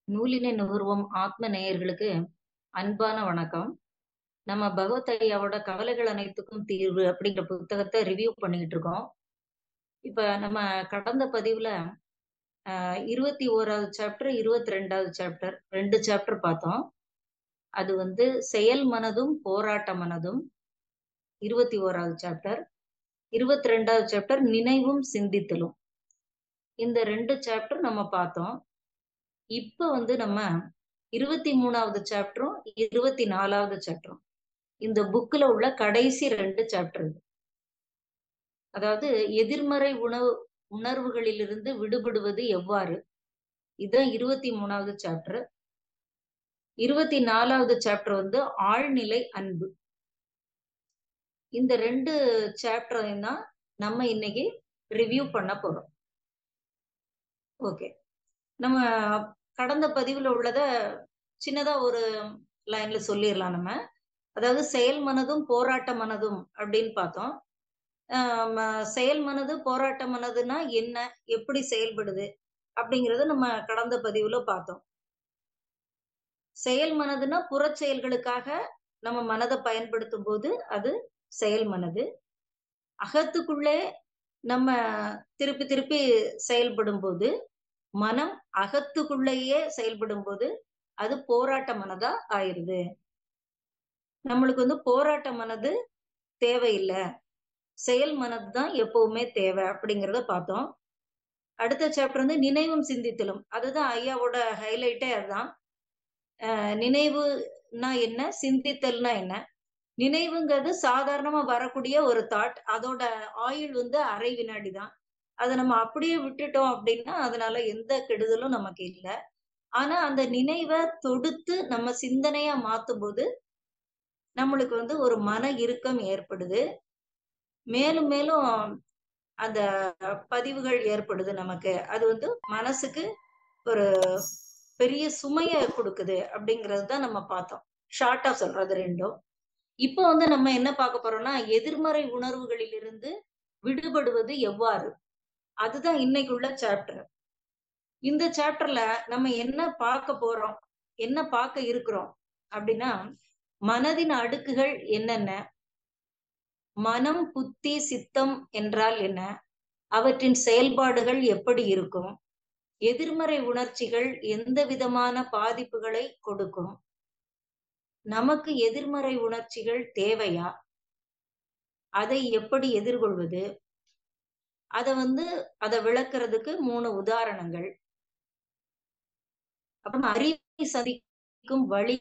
நூலினை நுகர்வோம் ஆத்ம நேயர்களுக்கு அன்பான வணக்கம் நம்ம பகவத் ஐயாவோட கவலைகள் அனைத்துக்கும் தீர்வு அப்படிங்கிற புத்தகத்தை ரிவ்யூ பண்ணிக்கிட்டு இருக்கோம் இப்ப நம்ம கடந்த பதிவுல ஆஹ் இருபத்தி ஓராவது சாப்டர் இருபத்தி ரெண்டாவது சாப்டர் ரெண்டு சாப்டர் பார்த்தோம் அது வந்து செயல் மனதும் போராட்ட மனதும் இருபத்தி ஓராவது சாப்டர் இருபத்தி ரெண்டாவது சாப்டர் நினைவும் சிந்தித்தலும் இந்த ரெண்டு சாப்டர் நம்ம பார்த்தோம் இப்ப வந்து நம்ம இருபத்தி மூணாவது சாப்டரும் இருபத்தி நாலாவது சாப்டரும் இந்த புக்ல உள்ள கடைசி ரெண்டு சாப்டர் இது அதாவது எதிர்மறை உணவு உணர்வுகளிலிருந்து விடுபடுவது எவ்வாறு இதுதான் இருபத்தி மூணாவது சாப்டர் இருபத்தி நாலாவது சாப்டர் வந்து ஆழ்நிலை அன்பு இந்த ரெண்டு சாப்டரையும் தான் நம்ம இன்னைக்கு ரிவ்யூ பண்ண போறோம் ஓகே நம்ம கடந்த பதிவுல உள்ளத சின்னதா ஒரு லைன்ல சொல்லிடலாம் நம்ம அதாவது செயல் மனதும் போராட்ட மனதும் அப்படின்னு பார்த்தோம் செயல் மனது போராட்ட மனதுனா என்ன எப்படி செயல்படுது அப்படிங்கறத நம்ம கடந்த பதிவுல பார்த்தோம் செயல் மனதுனா புற செயல்களுக்காக நம்ம மனதை பயன்படுத்தும் போது அது செயல் மனது அகத்துக்குள்ளே நம்ம திருப்பி திருப்பி செயல்படும் போது மனம் அகத்துக்குள்ளேயே செயல்படும் போது அது போராட்ட மனதா ஆயிருது நம்மளுக்கு வந்து போராட்ட மனது தேவையில்லை செயல் மனது தான் எப்பவுமே தேவை அப்படிங்கிறத பார்த்தோம் அடுத்த சாப்டர் வந்து நினைவும் சிந்தித்தலும் அதுதான் ஐயாவோட ஹைலைட்டே அதுதான் நினைவுனா என்ன சிந்தித்தல்னா என்ன நினைவுங்கிறது சாதாரணமா வரக்கூடிய ஒரு தாட் அதோட ஆயுள் வந்து அரை வினாடி தான் அதை நம்ம அப்படியே விட்டுட்டோம் அப்படின்னா அதனால எந்த கெடுதலும் நமக்கு இல்லை ஆனா அந்த நினைவை தொடுத்து நம்ம சிந்தனையா மாத்தும் போது நம்மளுக்கு வந்து ஒரு மன இறுக்கம் ஏற்படுது மேலும் மேலும் அந்த பதிவுகள் ஏற்படுது நமக்கு அது வந்து மனசுக்கு ஒரு பெரிய சுமைய கொடுக்குது அப்படிங்கிறது தான் நம்ம பார்த்தோம் ஷார்ட்டா சொல்றது ரெண்டும் இப்போ வந்து நம்ம என்ன பார்க்க போறோம்னா எதிர்மறை உணர்வுகளிலிருந்து விடுபடுவது எவ்வாறு அதுதான் இன்னைக்கு உள்ள சாப்டர் இந்த சாப்டர்ல நம்ம என்ன பார்க்க போறோம் என்ன பார்க்க இருக்கிறோம் அப்படின்னா மனதின் அடுக்குகள் என்னென்ன மனம் புத்தி சித்தம் என்றால் என்ன அவற்றின் செயல்பாடுகள் எப்படி இருக்கும் எதிர்மறை உணர்ச்சிகள் எந்த விதமான பாதிப்புகளை கொடுக்கும் நமக்கு எதிர்மறை உணர்ச்சிகள் தேவையா அதை எப்படி எதிர்கொள்வது அத வந்து அதை விளக்குறதுக்கு மூணு உதாரணங்கள் அப்புறம் அறிவை சதிக்கும் வழி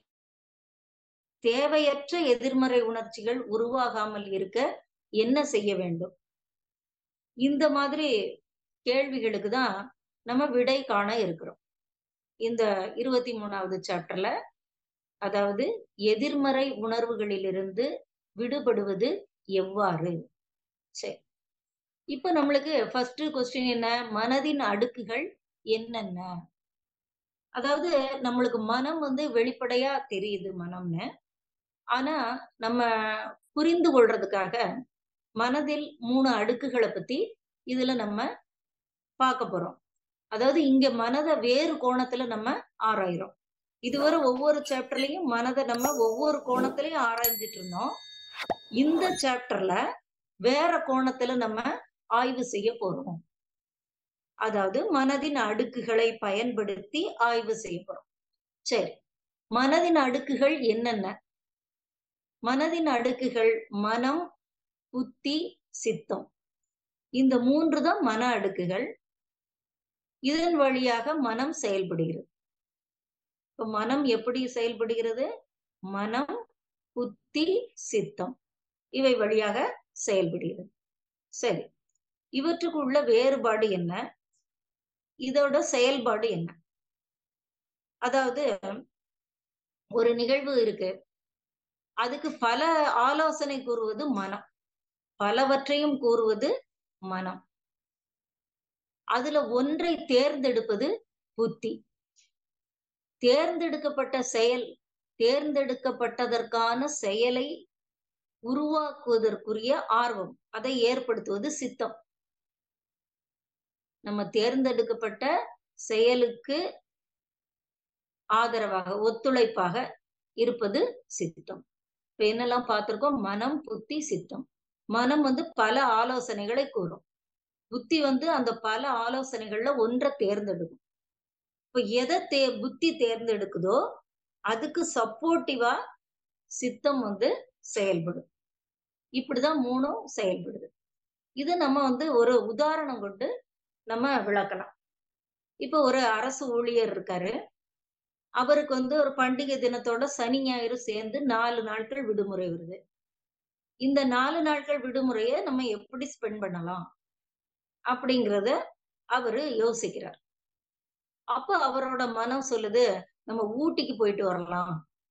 தேவையற்ற எதிர்மறை உணர்ச்சிகள் உருவாகாமல் இருக்க என்ன செய்ய வேண்டும் இந்த மாதிரி கேள்விகளுக்கு தான் நம்ம விடை காண இருக்கிறோம் இந்த இருபத்தி மூணாவது சாப்டர்ல அதாவது எதிர்மறை உணர்வுகளிலிருந்து விடுபடுவது எவ்வாறு சரி இப்ப நம்மளுக்கு ஃபர்ஸ்ட் கொஸ்டின் என்ன மனதின் அடுக்குகள் என்னென்ன அதாவது நம்மளுக்கு மனம் வந்து வெளிப்படையா தெரியுது மனம்னு ஆனா நம்ம புரிந்து கொள்றதுக்காக மனதில் மூணு அடுக்குகளை பத்தி இதுல நம்ம பார்க்க போறோம் அதாவது இங்க மனதை வேறு கோணத்துல நம்ம ஆராயிரோம் இதுவரை ஒவ்வொரு சாப்டர்லயும் மனதை நம்ம ஒவ்வொரு கோணத்திலையும் ஆராய்ஞ்சிட்டு இருந்தோம் இந்த சாப்டர்ல வேற கோணத்துல நம்ம ஆய்வு செய்ய போறோம் அதாவது மனதின் அடுக்குகளை பயன்படுத்தி ஆய்வு செய்ய போறோம் சரி மனதின் அடுக்குகள் என்னென்ன மனதின் அடுக்குகள் மனம் புத்தி சித்தம் இந்த மூன்று தான் மன அடுக்குகள் இதன் வழியாக மனம் செயல்படுகிறது இப்ப மனம் எப்படி செயல்படுகிறது மனம் புத்தி சித்தம் இவை வழியாக செயல்படுகிறது சரி இவற்றுக்கு உள்ள வேறுபாடு என்ன இதோட செயல்பாடு என்ன அதாவது ஒரு நிகழ்வு இருக்கு அதுக்கு பல ஆலோசனை கூறுவது மனம் பலவற்றையும் கூறுவது மனம் அதுல ஒன்றை தேர்ந்தெடுப்பது புத்தி தேர்ந்தெடுக்கப்பட்ட செயல் தேர்ந்தெடுக்கப்பட்டதற்கான செயலை உருவாக்குவதற்குரிய ஆர்வம் அதை ஏற்படுத்துவது சித்தம் நம்ம தேர்ந்தெடுக்கப்பட்ட செயலுக்கு ஆதரவாக, ஒத்துழைப்பாக இருப்பது சித்தம். இப்ப என்னெல்லாம் பார்த்திருக்கோம்? மனம், புத்தி, சித்தம். மனம் வந்து பல ஆலோசனைகளை கூறும். புத்தி வந்து அந்த பல ஆலோசனைகள்ல ஒன்ற தேர்ந்தெடுக்கும். இப்ப எத தே புத்தி தேர்ந்தெடுக்குதோ, அதுக்கு சப்போர்ட்டிவா சித்தம் வந்து செயல்படும். இப்படிதான் 3ம் செயல்படுது. இது நம்ம வந்து ஒரு உதாரணம் கொண்டு நம்ம விளக்கலாம். இப்ப ஒரு அரசு ஊழியர் இருக்காரு. அவருக்கு வந்து ஒரு பண்டிகை தினத்தோட சனி, ஞாயிறு சேர்ந்து 4 நாட்கள் விடுமுறை வருது. இந்த 4 நாட்கள் விடுமுறைய நம்ம எப்படி ஸ்பெண்ட் பண்ணலாம்? அப்படிங்கிறத அவரு யோசிக்கிறார். அப்ப அவரோட மனம் சொல்லுது, நம்ம ஊட்டிக்கு போயிட்டு வரலாம்.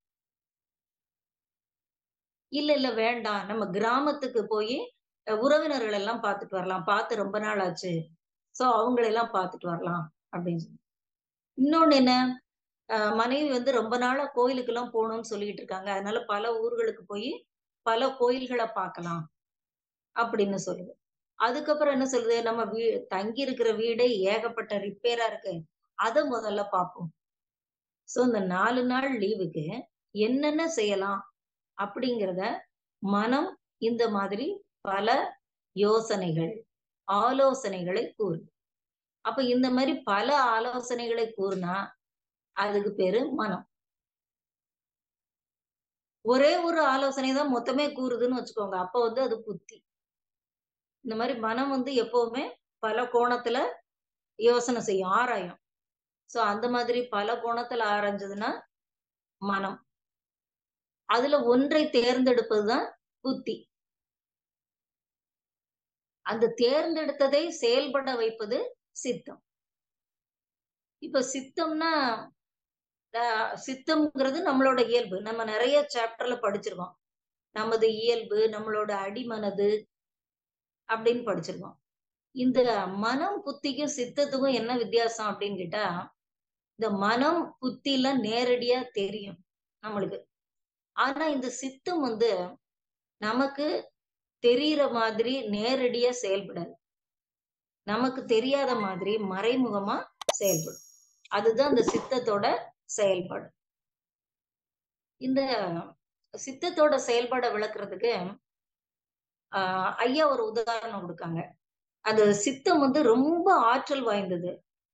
இல்ல, இல்ல வேண்டாம். நம்ம கிராமத்துக்கு போயி அ உறவினர்கள் எல்லாம் பார்த்துட்டு வரலாம். பார்த்து ரொம்ப நாள் ஆச்சு. சோ அவங்கள எல்லாம் பார்த்துட்டு வரலாம் அப்படின்னு சொல்லி. இன்னொன்னு என்ன? அ மனைவி வந்து ரொம்ப நாளா கோயிலுக்கெல்லாம் போணும்னு சொல்லிட்டு இருக்காங்க. அதனால பல ஊர்களுக்கு போயி பல கோயில்கள பார்க்கலாம். அப்படின்னு சொல்லுது. அதுக்கப்புறம் என்ன சொல்லுது? நம்ம வீ தங்கி இருக்கிற வீடே ஏகப்பட்ட ரிப்பேரா இருக்கு. அத முதல்ல பார்ப்போம். சோ இந்த 4 நாள் லீவுக்கு என்னென்ன செய்யலாம்? அப்படிங்கிறத மனம் இந்த மாதிரி பல யோசனைகள், ஆலோசனைகளை கூறுது. அப்ப இந்த மாரி பல ஆலோசனைகளை கூறுனா, அதுக்கு பேரு மனம். ஒரே ஒரு ஆலோசனை தான் மொத்தமே கூறுதுன்னு வச்சுக்கோங்க. அப்ப வந்து அது புத்தி. இந்த மாரி மனம் வந்து எப்பவுமே பல கோணத்துல யோசனை செய்யும், ஆராயும். சோ அந்த மாதிரி பல கோணத்துல ஆராய்ஞ்சதுன்னா மனம். அதுல ஒன்றை தேர்ந்தெடுப்பது தான் புத்தி. அந்த தேர்ந்தெடுத்ததை செயல்பட வைப்பது சித்தம். இப்ப சித்தம்னா, அ சித்தம்ங்கிறது நம்மளோட இயல்பு. நம்ம நெறைய சாப்டர்ல படிச்சிருக்கோம். நமது இயல்பு, நம்மளோட அடிமனது அப்படின்னு படிச்சிருக்கோம். இந்த மனம், புத்திக்கும் சித்தத்துக்கும் என்ன வித்தியாசம் அப்படின்னு கேட்டா, இந்த மனம், புத்திலாம் நேரடியா தெரியும் நம்மளுக்கு. ஆனா இந்த சித்தம் வந்து நமக்கு தெரியிற மாதிரி நேரடியா செயல்படாது. நமக்கு தெரியாத மாதிரி மறைமுகமா செயல்படும். அதுதான் இந்த சித்தத்தோட செயல்பாடு. இந்த சித்தத்தோட செயல்பாட விளக்குறதுக்கு, அ ஐயா ஒரு உதாரணம் குடுக்காங்க. அந்த சித்தம் வந்து ரொம்ப ஆற்றல் வாய்ந்தது.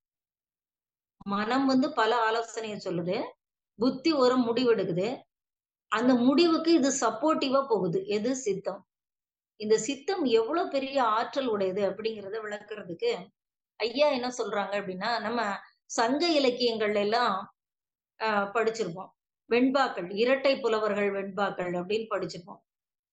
மனம் வந்து பல ஆலோசனைய சொல்லுது. புத்தி ஒரு முடிவெடுக்குது. அந்த முடிவுக்கு இது சப்போர்ட்டிவா போகுது. எது? சித்தம். இந்த சித்தம் எவ்வளோ பெரிய ஆற்றல் உடையது அப்படிங்கிறத விளக்குறதுக்கு, ஐயா என்ன சொல்றாங்க அப்படின்னா, நம்ம சங்க இலக்கியங்கள்ல எல்லாம் அ படிச்சிருப்போம். வெண்பாக்கள், இரட்டை புலவர்கள் வெண்பாக்கள் அப்படின்னு படிச்சிருப்போம்.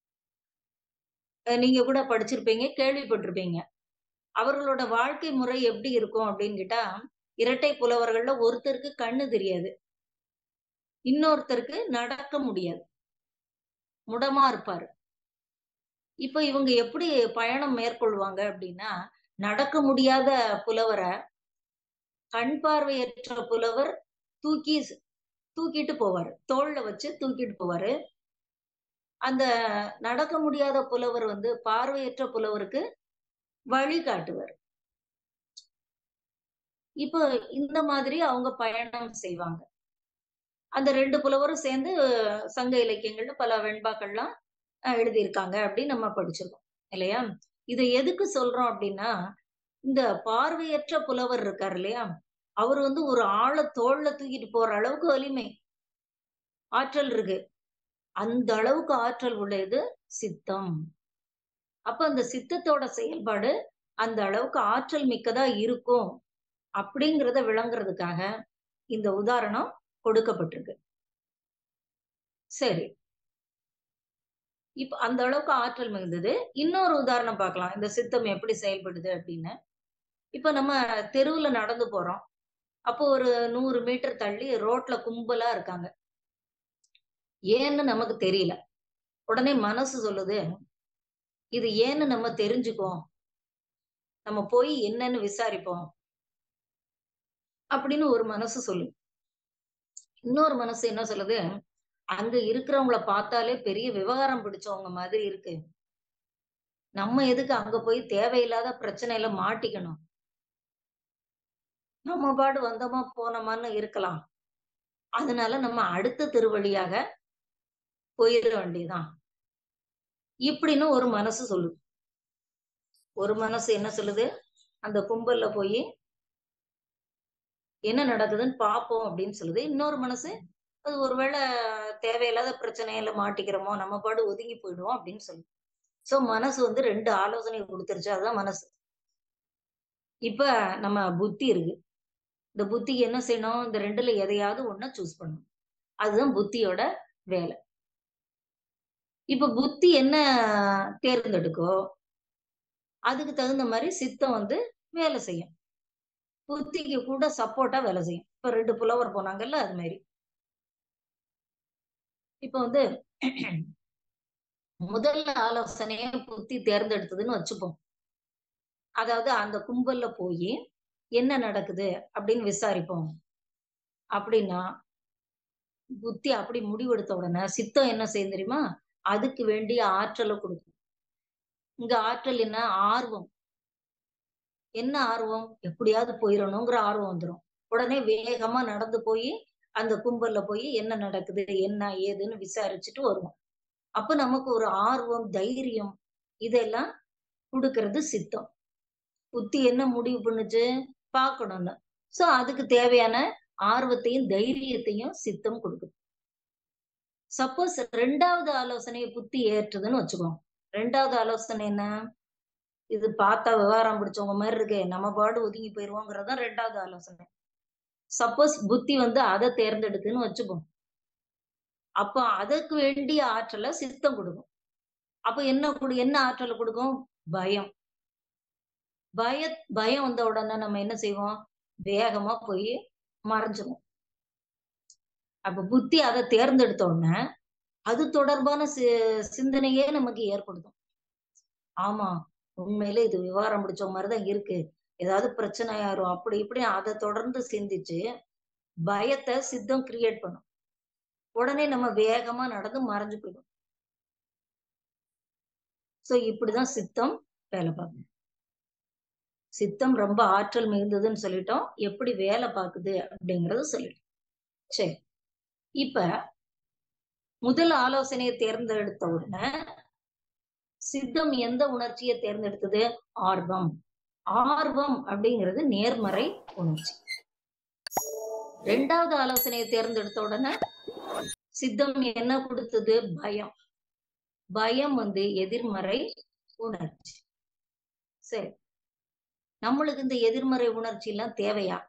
அ நீங்க கூட படிச்சிருப்பீங்க, கேள்விப்பட்டிருப்பீங்க. அவர்களோட வாழ்க்கை முறை எப்படி இருக்கும் அப்படின்னு கேட்டா, இரட்டை புலவர்கள்ல ஒருத்தருக்கு கண்ணு தெரியாது. இன்னொருத்தருக்கு நடக்க முடியாது. முடமா இருப்பாரு. இப்ப இவங்க எப்படி பயணம் மேற்கொள்வாங்க அப்படின்னா, நடக்க முடியாத புலவர, கண் பார்வையற்ற புலவர் தூக்கி ஸ் தூக்கிட்டு போவாரு. தோள்ல வச்சு தூக்கிட்டு போவாரு. அந்த நடக்க முடியாத புலவர் வந்து பார்வையற்ற புலவருக்கு வழி காட்டுவாரு. இப்போ இந்த மாதிரி அவங்க பயணம் செய்வாங்க. அந்த 2 புலவரும் சேர்ந்து சங்க இலக்கியங்கள்ல பல வெண்பாக்கள்லாம் அ எழுதியிருக்காங்க அப்படின்னு நம்ம படிச்சிருக்கோம். இல்லையா? இத எதுக்கு சொல்றோம் அப்படின்னா, இந்த பார்வையற்ற புலவர் இருக்காரு இல்லையா? அவரு வந்து ஒரு ஆள தோள்ல தூக்கிட்டு போற அளவுக்கு வலிமை, ஆற்றல் இருக்கு. அந்த அளவுக்கு ஆற்றல் உடையது சித்தம். அப்ப அந்த சித்தத்தோட செயல்பாடு அந்த அளவுக்கு ஆற்றல் மிக்கதா இருக்கும். அப்படிங்கிறத விளங்குறதுக்காக இந்த உதாரணம் கொடுக்கப்பட்டிருக்கு. சரி. இப்ப அந்த அளவுக்கு ஆற்றல் மிகுந்தது. இன்னொரு உதாரணம் பார்க்கலாம். இந்த சித்தம் எப்படி செயல்படுது அப்படின்னு. இப்ப நம்ம தெருவுல நடந்து போறோம். அப்போ ஒரு 100 மீட்டர் தள்ளி ரோட்ல கும்பலா இருக்காங்க. ஏன்னு நமக்கு தெரியல. உடனே மனசு சொல்லுது, இது ஏன்னு நம்ம தெரிஞ்சுக்குவோம். நம்ம போய் என்னன்னு விசாரிப்போம். அப்படின்னு ஒரு மனசு சொல்லுது. இன்னொரு மனசு என்ன சொல்லுது, அங்க இருக்கிறவங்கள பார்த்தாலே பெரிய விவகாரம் பிடிச்சவங்க மாதிரி இருக்கு. நம்ம எதுக்கு அங்க போய் தேவையில்லாத பிரச்சனையில மாட்டிக்கணும். நம்ம பாடு வந்தோமா, போனோமான்னு இருக்கலாம். அதனால நம்ம அடுத்த திருவழியாக போயிட வேண்டியதுதான் இப்படின்னு ஒரு மனசு சொல்லுது ஒரு மனசு என்ன சொல்லுது அந்த கும்பல்ல போய் என்ன நடக்குதுன்னு பார்ப்போம் அப்படின்னு சொல்லுது இன்னொரு மனசு அது ஒருவேளை தேவையில்லாத பிரச்சனையில மாட்டிக்கிறோமோ நம்ம பாடு ஒதுங்கி போயிடுவோம் அப்படின்னு சொல்லுது சோ மனசு வந்து ரெண்டு ஆலோசனை கொடுத்துருச்சு அதுதான் மனசு இப்ப நம்ம புத்தி இருக்கு இந்த புத்திக்கு என்ன செய்யணும் இந்த ரெண்டுல எதையாவது ஒண்ண சூஸ் பண்ணணும் அதுதான் புத்தியோட வேலை இப்ப புத்தி என்ன தேர்ந்தெடுக்கோ அதுக்கு தகுந்த மாதிரி சித்தம் வந்து வேலை செய்யும் புத்திக்கு கூட சப்போர்ட்டா வேலை செய்யும் இப்ப ரெண்டு புலவர் போனாங்கல்ல அது மாதிரி இப்ப வந்து முதல் ஆலோசனைய புத்தி தேர்ந்தெடுத்ததுன்னு வச்சுப்போம் அதாவது அந்த கும்பல்ல போய் என்ன நடக்குது அப்படின்னு விசாரிப்போம் அப்படின்னா புத்தி அப்படி முடிவெடுத்த உடனே சித்தம் என்ன செய்யும் தெரியுமா அதுக்கு வேண்டிய ஆற்றலை கொடுக்கும் இங்க ஆற்றல் என்ன ஆர்வம் என்ன ஆர்வம் எப்படியாவது போயிடணுங்கிற ஆர்வம் வந்துடும் உடனே வேகமா நடந்து போய் அந்த கும்பல்ல போய் என்ன நடக்குது என்ன ஏதுன்னு விசாரிச்சுட்டு வருவோம் அப்ப நமக்கு ஒரு ஆர்வம் தைரியம் இதெல்லாம் கொடுக்கறது சித்தம் புத்தி என்ன முடிவு பண்ணுச்சு பார்க்கணும்னு சோ அதுக்கு தேவையான ஆர்வத்தையும் தைரியத்தையும் சித்தம் கொடுக்குது சப்போஸ் ரெண்டாவது ஆலோசனையை புத்தி ஏற்றுதுன்னு வச்சுக்கோம் ரெண்டாவது ஆலோசனை என்ன இது பார்த்தா விவகாரம் பிடிச்சவங்க மாதிரி இருக்கே நம்ம பாடு ஒதுங்கி போயிருவோங்கிறதான் ரெண்டாவது ஆலோசனை சப்போஸ் புத்தி வந்து அதை தேர்ந்தெடுக்குன்னு வச்சுப்போம் அப்ப அதற்கு வேண்டிய ஆற்றலை சித்தம் கொடுக்கும் அப்ப என்ன கொடு என்ன ஆற்றலை கொடுக்கும் பயம் பய பயம் வந்த உடனே நம்ம என்ன செய்வோம் வேகமா போய் மறைஞ்சிரும் அப்ப புத்தி அதை தேர்ந்தெடுத்த உடனே அது தொடர்பான சி சிந்தனையே நமக்கு ஏற்படுத்தும் ஆமா உண்மையில இது விவகாரம் பிடிச்ச மாதிரிதான் இருக்கு ஏதாவது பிரச்சனை ஆயிரும் அப்படி இப்படி அதை தொடர்ந்து சிந்திச்சு பயத்தை சித்தம் கிரியேட் பண்ணும் உடனே நம்ம வேகமா நடந்து மறைஞ்சு போயிடும் சோ இப்படிதான் சித்தம் வேலை பார்க்கும் சித்தம் ரொம்ப ஆற்றல் மிகுந்ததுன்னு சொல்லிட்டோம் எப்படி வேலை பார்க்குது அப்படிங்கறத சொல்லிட்டோம் சரி இப்ப முதல் ஆலோசனையை தேர்ந்தெடுத்த உடனே சித்தம் எந்த உணர்ச்சியை தேர்ந்தெடுத்தது ஆர்வம் ஆர்வம் அப்படிங்கிறது நேர்மறை உணர்ச்சி ரெண்டாவது ஆலோசனையை தேர்ந்தெடுத்த உடனே சித்தம் என்ன கொடுத்தது பயம் பயம் வந்து எதிர்மறை உணர்ச்சி சரி நம்மளுக்கு இந்த எதிர்மறை உணர்ச்சி எல்லாம் தேவையா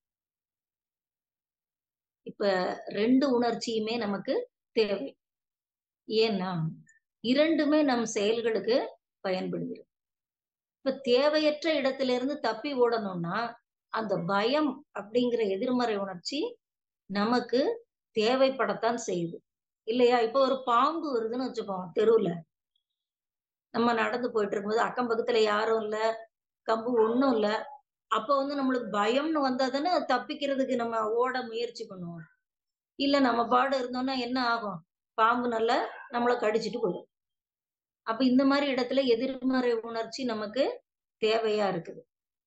இப்ப ரெண்டு உணர்ச்சியுமே நமக்கு தேவை ஏன்னா இரண்டுமே நம் செயல்களுக்கு பயன்படுகிறது இப்ப தேவையற்ற இடத்துல இருந்து தப்பி ஓடணும்னா அந்த பயம் அப்படிங்கிற எதிர்மறை உணர்ச்சி நமக்கு தேவைப்படத்தான் செய்யுது இல்லையா இப்ப ஒரு பாம்பு வருதுன்னு வச்சுப்போம் தெருவுல நம்ம நடந்து போயிட்டு இருக்கும்போது அக்கம் பக்கத்துல யாரும் இல்ல கம்பு ஒண்ணும் இல்ல அப்ப வந்து நம்மளுக்கு பயம்னு வந்தா தானே தப்பிக்கிறதுக்கு நம்ம ஓட முயற்சி பண்ணுவோம் இல்ல நம்ம பாடு இருந்தோம்னா என்ன ஆகும் பாம்பு நல்லா நம்மளை கடிச்சிட்டு போயிடும் அப்ப இந்த மாதிரி இடத்துல எதிர்மறை உணர்ச்சி நமக்கு தேவையா இருக்குது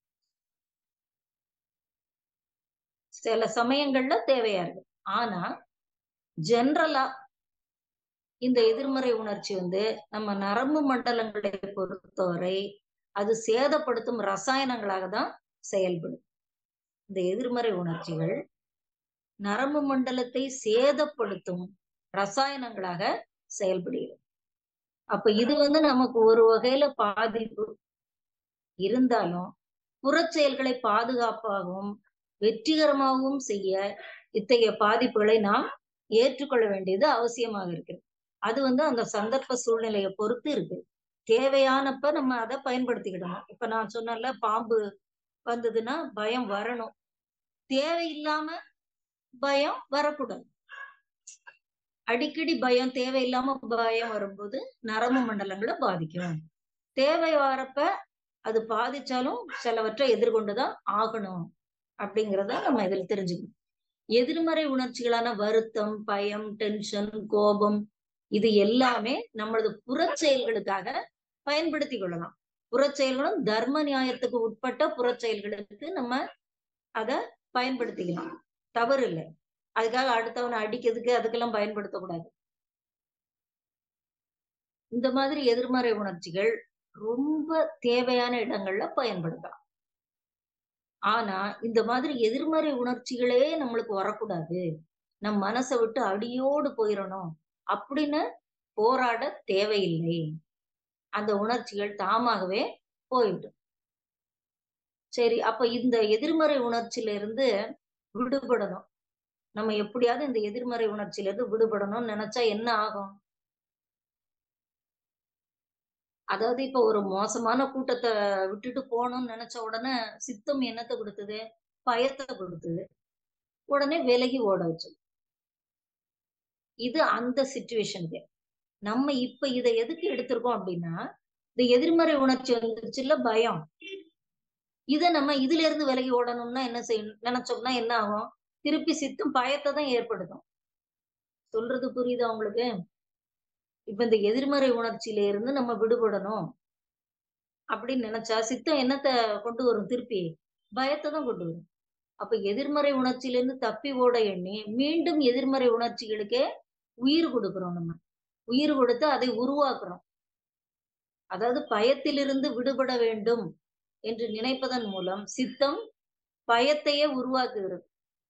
சில சமயங்கள்ல தேவையா இருக்கு ஆனா ஜென்ரலா இந்த எதிர்மறை உணர்ச்சி வந்து நம்ம நரம்பு மண்டலங்களை பொறுத்தவரை அது சேதப்படுத்தும் ரசாயனங்களாக தான் செயல்படும் இந்த எதிர்மறை உணர்ச்சிகள் நரம்பு மண்டலத்தை சேதப்படுத்தும் ரசாயனங்களாக செயல்படுகிறது அப்ப இது வந்து நமக்கு ஒரு வகையில பாதிப்பு இருந்தாலும் புறச்செயல்களை பாதுகாப்பாகவும் வெற்றிகரமாகவும் செய்ய இத்தகைய பாதிப்புகளை நாம் ஏற்றுக்கொள்ள வேண்டியது அவசியமாக இருக்கிறது அது வந்து அந்த சந்தர்ப்ப சூழ்நிலையை பொறுத்து இருக்கு தேவையானப்ப நம்ம அதை பயன்படுத்திக்கிடணும் இப்ப நான் சொன்னல பாம்பு வந்ததுன்னா பயம் வரணும் தேவையில்லாம பயம் வரக்கூடாது அடிக்கடி பயம் தேவையில்லாம பயம் வரும்போது நரம்பு மண்டலங்களை பாதிக்கும் தேவை வரப்ப அது பாதிச்சாலும் சிலவற்றை எதிர்கொண்டுதான் ஆகணும் அப்படிங்கிறத நம்ம இதுல தெரிஞ்சுக்கணும் எதிர்மறை உணர்ச்சிகளான வருத்தம் பயம் டென்ஷன் கோபம் இது எல்லாமே நம்மளது புறச்செயல்களுக்காக பயன்படுத்தி கொள்ளலாம் புறச்செயல்களும் தர்ம நியாயத்துக்கு உட்பட்ட புறச்செயல்களுக்கு நம்ம அத பயன்படுத்திக்கலாம் தவறு இல்லை அதுக்காக அடுத்தவனை அடிக்கிறதுக்கு அதுக்கெல்லாம் பயன்படுத்தக்கூடாது. இந்த மாதிரி எதிர்மறை உணர்ச்சிகள் ரொம்ப தேவையான இடங்கள்ல பயன்படுத்தலாம். ஆனா, இந்த மாதிரி எதிர்மறை உணர்ச்சிகளே நம்மளுக்கு வரக்கூடாது. நம் மனச விட்டு அடியோடு போயிறணும். அப்படின்னு போராட தேவையில்லை. அந்த உணர்ச்சிகள் தாமாகவே போயிடும். சரி, அப்ப இந்த எதிர்மறை உணர்ச்சியில இருந்து விடுபடணும். நம்ம எப்படியாவது இந்த எதிர்மறை உணர்ச்சியில இருந்து விடுபடணும்னு நெனச்சா என்ன ஆகும்? அதாவது இப்ப ஒரு மோசமான கூட்டத்த விட்டுட்டு போணும்னு நெனச்ச உடனே சித்தம் என்னத்த குடுத்தது? பயத்த குடுத்தது. உடனே விலகி ஓட வச்சது. இது அந்த சிச்சுவேஷனுக்கு. நம்ம இப்ப இத எதுக்கு எடுத்திருக்கோம் அப்டின்னா, இந்த எதிர்மறை உணர்ச்சி வந்துருச்சுல்ல பயம். இத நம்ம இதுல இருந்து விலகி ஓடணும்னா என்ன செய்யணும்? நெனச்சோம்னா என்ன ஆகும்? திருப்பி சித்தம் பயத்த தான் ஏற்படுத்தும். சொல்றது புரியுதா உங்களுக்கு? இப்ப இந்த எதிர்மறை உணர்ச்சியில இருந்து நம்ம விடுபடணும். அப்படின்னு நெனச்சா சித்தம் என்னத்த கொண்டு வரும் திருப்பி? பயத்த தான் கொண்டு வரும். அப்ப எதிர்மறை உணர்ச்சியிலிருந்து தப்பி ஓட எண்ணி, மீண்டும் எதிர்மறை உணர்ச்சிகளுக்கே உயிர் குடுக்குறோம் நம்ம. உயிர் கொடுத்து அதை உருவாக்குறோம். அதாவது பயத்திலிருந்து விடுபட வேண்டும் என்று நினைப்பதன் மூலம் சித்தம் பயத்தையே உருவாக்குகிறது.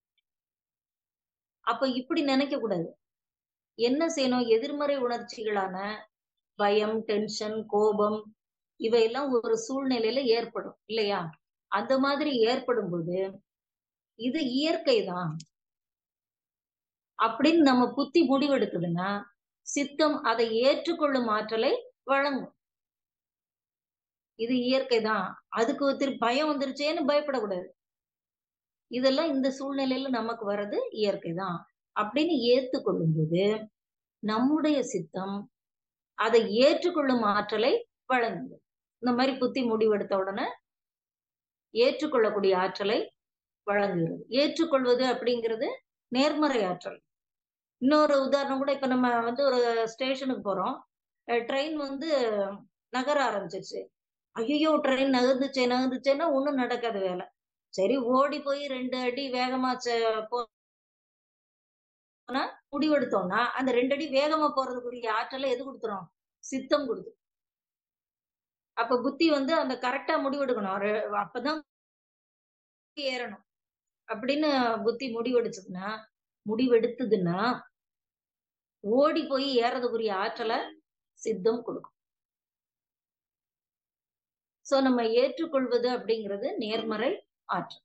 அப்ப இப்படி நெனைக்க கூடாது. என்ன செய்யணும்? எதிர்மறை உணர்ச்சிகளான பயம், டென்ஷன், கோபம் இவையெல்லாம் ஒரு சூழ்நிலையில ஏற்படும். இல்லையா? அந்த மாதிரி ஏற்படும்போது, இது இயற்கை தான். அப்படின்னு நம்ம புத்தி முடிவெடுக்குதுன்னா, சித்தம் அதை ஏற்றுக்கொள்ளும் ஆற்றலை வழங்கும். இது இயற்கை தான். அதுக்கு திரு பயம் வந்துருச்சேன்னு பயப்படக்கூடாது. இதெல்லாம் இந்த சூழ்நிலையில நமக்கு வர்றது இயற்கை தான். அப்படின்னு ஏத்துக்கொள்ளும்போது, நம்முடைய சித்தம் அதை ஏற்றுக்கொள்ளும் ஆற்றலை வழங்குது. இந்த மாரி புத்தி முடிவெடுத்த உடனே ஏற்றுக்கொள்ளக்கூடிய ஆற்றலை வழங்குகிறது. ஏற்றுக்கொள்வது அப்படிங்கிறது நேர்மறை ஆற்றல். இன்னொரு உதாரணம் கூட இப்ப நம்ம வந்து ஒரு ஸ்டேஷனுக்கு போறோம். அ ட்ரெயின் வந்து நகர ஆரம்பிச்சுருச்சு. ஐய்யய்யோ! ட்ரெயின் நகர்ந்துச்சே நகர்ந்துச்சேன்னா ஒண்ணும் நடக்காது வேல. சரி ஓடி போய் 2 அடி வேகமா ச போனா முடிவெடுத்தோம்னா, அந்த 2 அடி வேகமா போறதுக்குரிய ஆற்றல எது குடுத்துரும்? சித்தம் குடுக்கும். அப்ப புத்தி வந்து அந்த கரெக்ட்டா முடிவெடுக்கணும். ஒரு அப்பதான் ஏறணும். அப்படின்னு புத்தி முடிவெடுச்சதுன்னா முடிவெடுத்ததுன்னா ஓடி போய் ஏறதுக்குரிய ஆற்றல சித்தம் குடுக்கும். சோ நம்ம ஏற்றுக்கொள்வது அப்படிங்கிறது நேர்மறை ஆற்றல்.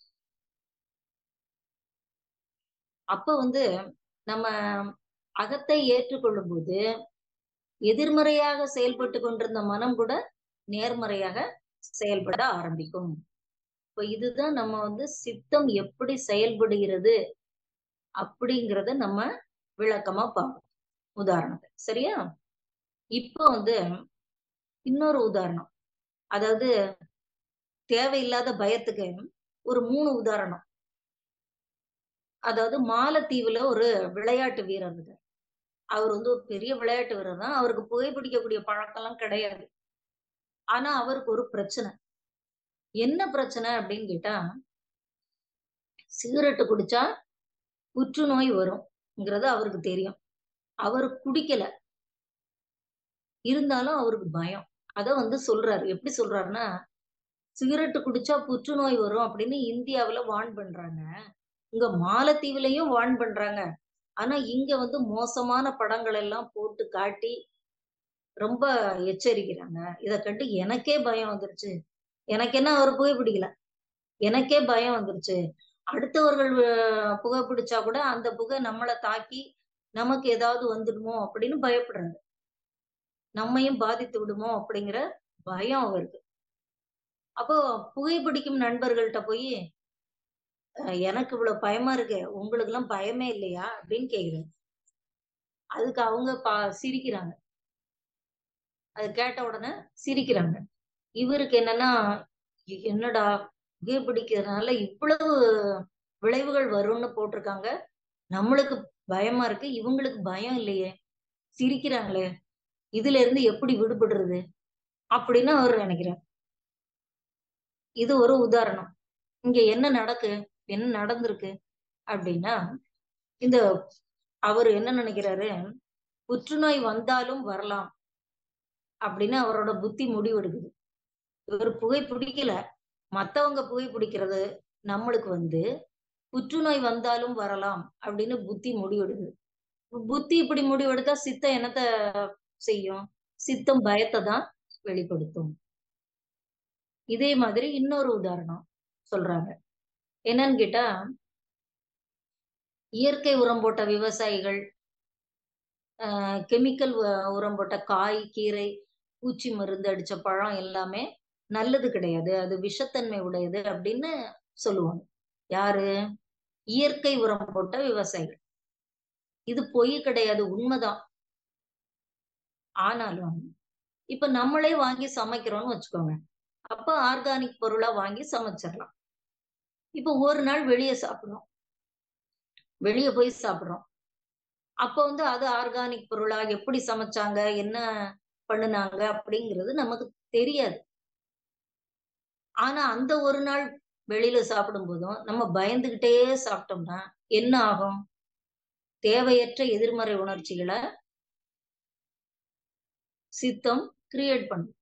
அப்ப வந்து நம்ம அகத்தை ஏற்றுக்கொள்ளும்போது, எதிர்மறையாக செயல்பட்டுக் கொண்டிருந்த மனம் கூட நேர்மறையாக செயல்பட ஆரம்பிக்கும். இப்ப இதுதான் நம்ம வந்து சித்தம் எப்படி செயல்படுகிறது அப்படிங்கிறத நம்ம விளக்கமா பார்ப்போம். உதாரணத்த. சரியா? இப்ப வந்து இன்னொரு உதாரணம். அதாவது தேவையில்லாத பயத்துக்கு ஒரு 3 உதாரணம். அதாவது மாலத்தீவுல ஒரு விளையாட்டு வீரர் இருக்காரு. அவர் வந்து ஒரு பெரிய விளையாட்டு வீரர் தான். அவருக்கு புகைப்பிடிக்கக்கூடிய பழக்கம்லாம் கிடையாது. ஆனா அவருக்கு ஒரு பிரச்சனை. என்ன பிரச்சனை அப்படின்னு கேட்டா, சிகரெட் குடிச்சா புற்றுநோய் வரும்ங்கிறது அவருக்கு தெரியும். அவரு குடிக்கல. இருந்தாலும் அவருக்கு பயம். அத வந்து சொல்றாரு. எப்படி சொல்றாருன்னா, சிகரெட் குடிச்சா புற்றுநோய் வரும் அப்படின்னு இந்தியாவுல வார்ன் பண்றாங்க. இங்க மாலத்தீவுலயும் வார்ன் பண்றாங்க. ஆனா இங்க வந்து மோசமான படங்கள் எல்லாம் போட்டு காட்டி ரொம்ப எச்சரிக்கிறாங்க. இத கண்டு எனக்கே பயம் வந்துருச்சு. எனக்கு என்ன அவரு புகைப்பிடிக்கல. எனக்கே பயம் வந்துருச்சு. அடுத்தவர்கள் அ புகைப்பிடிச்சா கூட அந்த புகை நம்மள தாக்கி நமக்கு ஏதாவது வந்துடுமோ அப்படின்னு பயப்படுறாரு. நம்மையும் பாதித்து விடுமோ அப்படிங்கிற பயம் அவருக்கு. அப்போ புகைப்பிடிக்கும் நண்பர்கள்ட்ட போயி, "அ எனக்கு இவ்வளவு பயமா இருக்கு. உங்களுக்கெல்லாம் பயமே இல்லையா?" அப்படின்னு கேக்குறாரு. அதுக்கு அவங்க பா சிரிக்கிறாங்க. அத கேட்ட உடனே சிரிக்கிறாங்க. இவருக்கு என்னன்னா, "எ- என்னடா புகைப்பிடிக்கிறதுனால இவ்வளவு விளைவுகள் வரும்னு போட்டிருக்காங்க. நம்மளுக்கு பயமா இருக்கு. இவங்களுக்கு பயம் இல்லையே. சிரிக்கிறாங்களே. இதுல இருந்து எப்படி விடுபடுறது? அப்படின்னு அவரு நினைக்கிறார். இது ஒரு உதாரணம். இங்க என்ன நடக்கு? என்ன நடந்திருக்கு? அப்படின்னா, இந்த அவரு என்ன நினைக்கிறாரு புற்றுநோய் வந்தாலும் வரலாம் அப்படின்னு அவரோட புத்தி முடிவெடுக்குது இவர் புகை பிடிக்கல மத்தவங்க புகை பிடிக்கிறது நம்மளுக்கு வந்து புற்றுநோய் வந்தாலும் வரலாம் அப்படின்னு புத்தி முடிவெடுக்குது புத்தி இப்படி முடிவெடுத்தா சித்தம் என்னத்த செய்யும் சித்தம் பயத்தை தான் வெளிப்படுத்தும் இதே மாதிரி இன்னொரு உதாரணம் சொல்றாங்க என்னன்னு கேட்டா இயற்கை உரம் போட்ட விவசாயிகள் கெமிக்கல் உரம் போட்ட காய் கீரை பூச்சி மருந்து அடிச்ச பழம் எல்லாமே நல்லது கிடையாது அது விஷத்தன்மை உடையது அப்படின்னு சொல்லுவாங்க யாரு இயற்கை உரம் போட்ட விவசாயிகள் இது பொய் கிடையாது உண்மைதான் ஆனாலும் இப்ப நம்மளே வாங்கி சமைக்கிறோம்னு வச்சுக்கோங்க அப்ப ஆர்கானிக் பொருளா வாங்கி சமைச்சிடலாம் இப்ப ஒரு நாள் வெளியே சாப்பிடுறோம் வெளியே போய் சாப்பிடுறோம் அப்ப வந்து அது ஆர்கானிக் பொருளா எப்படி சமைச்சாங்க என்ன பண்ணுனாங்க அப்படிங்கிறது நமக்கு தெரியாது ஆனா அந்த ஒரு நாள் வெளியில சாப்பிடும் போதும் நம்ம பயந்துகிட்டே சாப்பிட்டோம்னா என்ன ஆகும் தேவையற்ற எதிர்மறை உணர்ச்சிகளை சித்தம் கிரியேட் பண்ணும்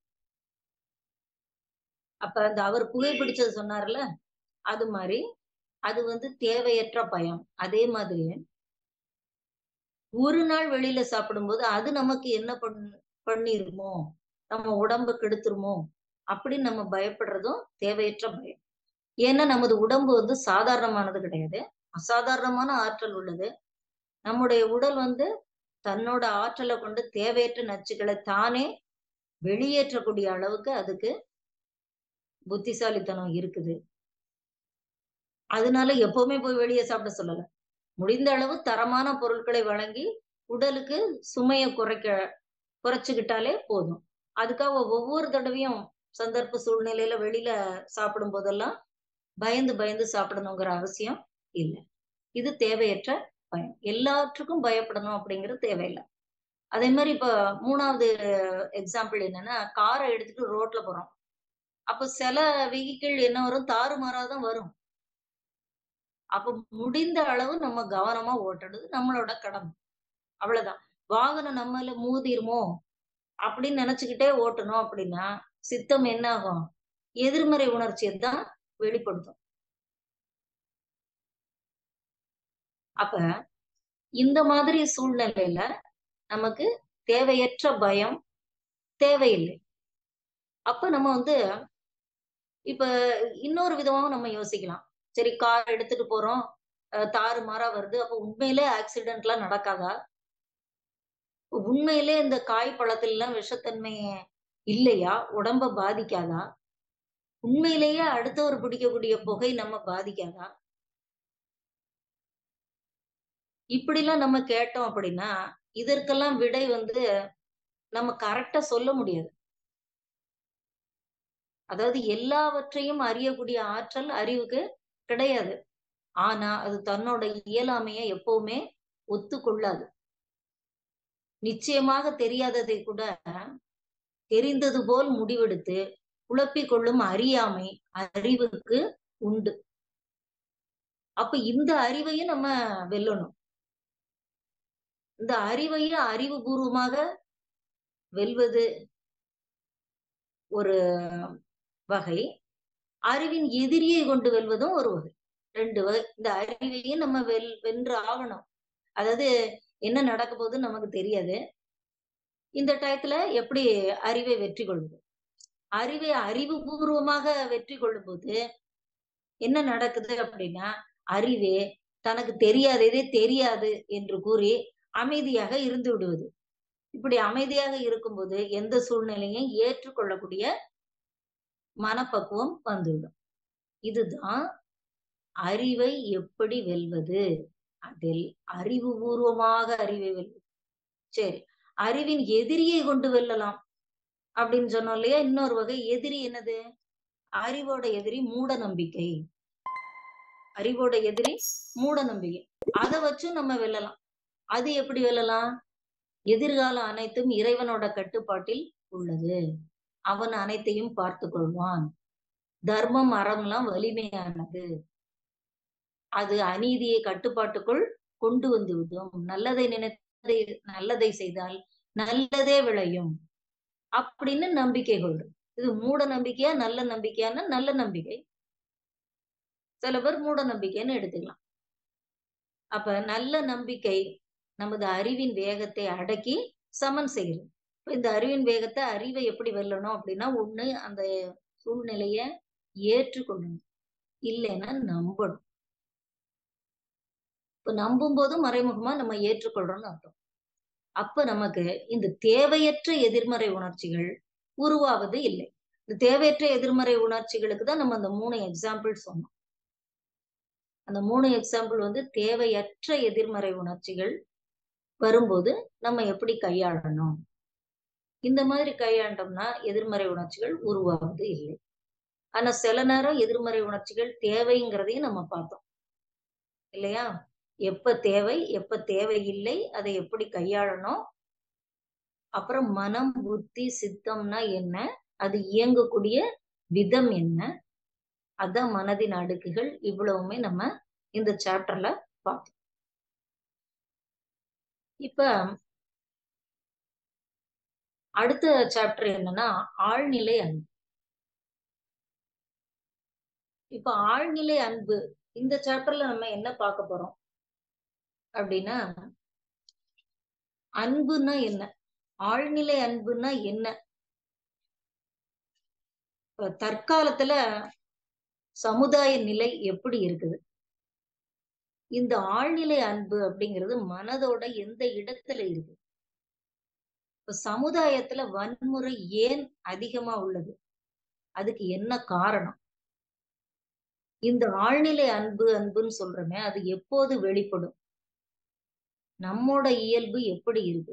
அப்ப அந்த அவர் புகைப்பிடிச்சது சொன்னார்ல அது மாதிரி அது வந்து தேவையற்ற பயம் அதே மாதிரி ஒரு நாள் வெளியில சாப்பிடும்போது அது நமக்கு என்ன பண் பண்ணிருமோ நம்ம உடம்பு கெடுத்துருமோ அப்படின்னு நம்ம பயப்படுறதும் தேவையற்ற பயம் ஏன்னா நமது உடம்பு வந்து சாதாரணமானது கிடையாது அசாதாரணமான ஆற்றல் உள்ளது நம்முடைய உடல் வந்து தன்னோட ஆற்றலை கொண்டு தேவையற்ற நச்சுக்களை தானே வெளியேற்றக்கூடிய அளவுக்கு அதுக்கு புத்திசாலித்தனம் இருக்குது அதனால எப்பவுமே போய் வெளியே சாப்பிட சொல்லல முடிந்த அளவு தரமான பொருட்களை வழங்கி உடலுக்கு சுமையை குறைக்க குறைச்சுக்கிட்டாலே போதும் அதுக்காக ஒவ்வொரு தடவையும் சந்தர்ப்ப சூழ்நிலையில வெளியில சாப்பிடும் போதெல்லாம் பயந்து பயந்து சாப்பிடணுங்கிற அவசியம் இல்லை இது தேவையற்ற பயம் எல்லாற்றுக்கும் பயப்படணும் அப்படிங்கிறது தேவையில்லை அதே மாதிரி இப்ப மூணாவது எக்ஸாம்பிள் என்னன்னா காரை எடுத்துட்டு ரோட்ல போறோம் அப்ப சில வெஹிக்கிள் என்ன வரும் தாறுமாறாதான் வரும் அப்ப முடிந்த அளவு நம்ம கவனமா ஓட்டுறது நம்மளோட கடமை அவ்வளவுதான் வாகனம் நம்மள மூதிருமோ அப்படின்னு நினைச்சுக்கிட்டே ஓட்டணும் அப்படின்னா சித்தம் என்ன ஆகும் எதிர்மறை உணர்ச்சியை தான் வெளிப்படுத்தும் அப்ப இந்த மாதிரி சூழ்நிலையில நமக்கு தேவையற்ற பயம் தேவையில்லை அப்ப நம்ம வந்து இப்ப இன்னொரு விதமாவும் நம்ம யோசிக்கலாம் சரி கார் எடுத்துட்டு போறோம் தாறு மாறா வருது அப்ப உண்மையிலே ஆக்சிடென்ட் எல்லாம் நடக்காதா உண்மையிலே இந்த காய் பழத்துல எல்லாம் விஷத்தன்மை இல்லையா உடம்ப பாதிக்காதா உண்மையிலேயே அடுத்தவர் பிடிக்கக்கூடிய புகை நம்ம பாதிக்காதா இப்படிலாம் நம்ம கேட்டோம் அப்படின்னா இதற்கெல்லாம் விடை வந்து நம்ம கரெக்டா சொல்ல முடியாது அதாவது எல்லாவற்றையும் அறியக்கூடிய ஆற்றல் அறிவுக்கு கிடையாது ஆனா அது தன்னோட இயலாமைய எப்பவுமே ஒத்துக்கொள்ளாது நிச்சயமாக தெரியாததை கூட தெரிந்தது போல் முடிவெடுத்து குழப்பிக் கொள்ளும் அறியாமை அறிவுக்கு உண்டு அப்ப இந்த அறிவையும் நம்ம வெல்லணும் இந்த அறிவையும் அறிவுபூர்வமாக வெல்வது ஒரு வகை அறிவின் எதிரியை கொண்டு வெல்வதும் ஒரு வகை ரெண்டு வகை இந்த அறிவையும் நம்ம வெல் வென்று ஆகணும் அதாவது என்ன நடக்க போகுதுன்னு நமக்கு தெரியாது இந்த டயத்துல எப்படி அறிவை வெற்றி கொள்வது அறிவை அறிவுபூர்வமாக வெற்றி கொள்ளும் போது என்ன நடக்குது அப்படின்னா அறிவே தனக்கு தெரியாததே தெரியாது என்று கூறி அமைதியாக இருந்து விடுவது இப்படி அமைதியாக இருக்கும்போது எந்த சூழ்நிலையும் ஏற்றுக்கொள்ளக்கூடிய மனப்பக்குவம் வந்துவிடும் இதுதான் அறிவை எப்படி வெல்வது அதில் அறிவுபூர்வமாக அறிவை வெல்வது சரி அறிவின் எதிரியை கொண்டு வெல்லலாம் அப்படின்னு சொன்னோம் இல்லையா இன்னொரு வகை எதிரி என்னது அறிவோட எதிரி மூட நம்பிக்கை அறிவோட எதிரி மூட நம்பிக்கை அதை வச்சும் நம்ம வெல்லலாம் அது எப்படி வெல்லலாம் எதிர்காலம் அனைத்தும் இறைவனோட கட்டுப்பாட்டில் உள்ளது அவன் அனைத்தையும் பார்த்து கொள்வான் தர்மம் அறம்லாம் வலிமையானது அது அநீதியை கட்டுப்பாட்டுக்குள் கொண்டு வந்து விடும் நல்லதை நினைத்ததை நல்லதை செய்தால் நல்லதே விளையும் அப்படின்னு நம்பிக்கை கொள்றோம் இது மூட நம்பிக்கையா நல்ல நம்பிக்கையான நல்ல நம்பிக்கை சில பேர் மூட நம்பிக்கைன்னு எடுத்துக்கலாம் அப்ப நல்ல நம்பிக்கை நமது அறிவின் வேகத்தை அடக்கி சமன் செய்யுது இப்ப இந்த அறிவின் வேகத்தை அறிவை எப்படி வெல்லணும் அப்படின்னா ஒண்ணு அந்த சூழ்நிலைய ஏற்றுக்கொள்ளணும் இல்லைன்னா நம்பணும் இப்ப நம்பும் போதும் மறைமுகமா நம்ம ஏற்றுக்கொள்றோம்னு அர்த்தம் அப்ப நமக்கு இந்த தேவையற்ற எதிர்மறை உணர்ச்சிகள் உருவாவது இல்லை இந்த தேவையற்ற எதிர்மறை உணர்ச்சிகளுக்கு தான் நம்ம அந்த மூணு எக்ஸாம்பிள் சொன்னோம் அந்த மூணு எக்ஸாம்பிள் வந்து தேவையற்ற எதிர்மறை உணர்ச்சிகள் வரும்போது நம்ம எப்படி கையாளணும் இந்த மாதிரி கையாண்டோம்னா எதிர்மறை உணர்ச்சிகள் உருவாவது இல்லை ஆனா சில நேரம் எதிர்மறை உணர்ச்சிகள் தேவைங்கிறதையும் நம்ம பார்த்தோம் இல்லையா எப்ப தேவை எப்ப தேவையில்லை அதை எப்படி கையாளணும் அப்புறம் மனம் புத்தி சித்தம்னா என்ன அது இயங்கக்கூடிய விதம் என்ன அதான் மனதின் அடுக்குகள் இவ்வளவுமே நம்ம இந்த சாப்டர்ல பார்த்தோம் இப்ப அடுத்த சாப்டர் என்னன்னா ஆழ்நிலை அன்பு இப்ப ஆழ்நிலை அன்பு இந்த சாப்டர்ல நம்ம என்ன பார்க்க போறோம் அப்படின்னா அன்புன்னா என்ன ஆழ்நிலை அன்புன்னா என்ன தற்காலத்துல சமுதாய நிலை எப்படி இருக்குது இந்த ஆழ்நிலை அன்பு அப்படிங்கிறது மனதோட எந்த இடத்துல இருக்கு இப்ப சமுதாயத்துல வன்முறை ஏன் அதிகமா உள்ளது அதுக்கு என்ன காரணம் இந்த ஆழ்நிலை அன்பு அன்புன்னு சொல்றோமே அது எப்போது வெளிப்படும் நம்மோட இயல்பு எப்படி இருக்கு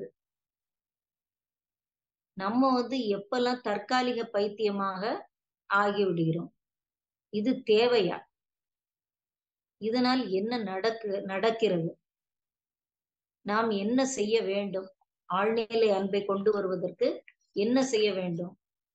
நம்ம வந்து எப்பெல்லாம் தற்காலிக பைத்தியமாக ஆகிவிடுகிறோம் இது தேவையா இதனால் என்ன நடக்கு நடக்கிறது நாம் என்ன செய்ய வேண்டும் ஆழ்நிலை அன்பை கொண்டு வருவதற்கு என்ன செய்ய வேண்டும்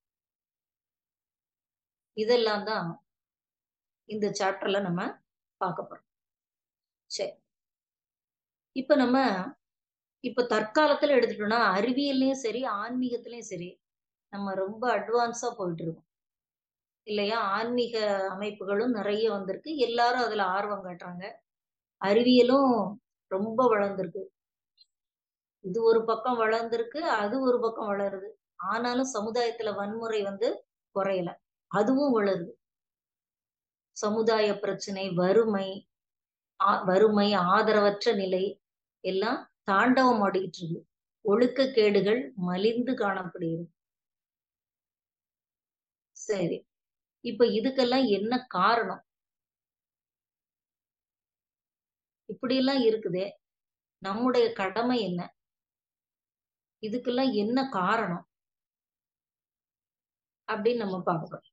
இதெல்லாம் தான் இந்த சாப்டர்ல நம்ம பார்க்க போறோம் சரி இப்ப நம்ம இப்ப தற்காலத்துல எடுத்துட்டோம்னா அறிவியல்லையும் சரி ஆன்மீகத்திலயும் சரி நம்ம ரொம்ப அட்வான்ஸா போயிட்டு இருக்கோம் இல்லையா ஆன்மீக அமைப்புகளும் நிறைய வந்திருக்கு எல்லாரும் அதுல ஆர்வம் காட்டுறாங்க அறிவியலும் ரொம்ப வளர்ந்துருக்கு இது ஒரு பக்கம் வளர்ந்துருக்கு அது ஒரு பக்கம் வளருது ஆனாலும் சமுதாயத்துல வன்முறை வந்து குறையல அதுவும் வளருது சமுதாய பிரச்சனை வறுமை வறுமை ஆதரவற்ற நிலை எல்லாம் தாண்டவம் ஆடிக்கிட்டு இருக்கு ஒழுக்கக்கேடுகள் மலிந்து காணப்படுகிறது சரி இப்ப இதுக்கெல்லாம் என்ன காரணம் இப்படி எல்லாம் இருக்குதே நம்முடைய கடமை என்ன இதுக்கெல்லாம் என்ன காரணம் அப்படின்னு நம்ம பார்க்கிறோம்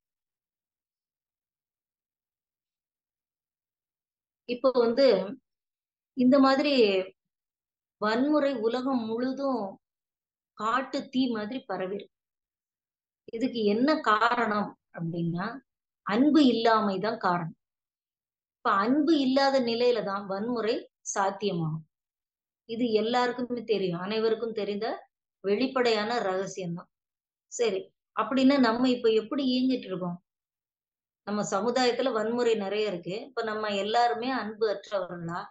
இப்போ வந்து இந்த மாதிரி வன்முறை உலகம் முழுதும் காட்டு தீ மாதிரி பரவிருக்கு இதுக்கு என்ன காரணம் அப்படின்னா அன்பு இல்லாமை தான் காரணம் இப்ப அன்பு இல்லாத நிலையில தான் வன்முறை சாத்தியமாகும் இது எல்லாருக்குமே தெரியும் அனைவருக்கும் தெரிந்த வெளிப்படையான ரகசியம்தான் சரி அப்படின்னா நம்ம இப்ப எப்படி இயங்கிட்டு இருக்கோம் நம்ம சமுதாயத்துல வன்முறை நிறைய இருக்கு இப்ப நம்ம எல்லாருமே அன்பு அற்றவர்களா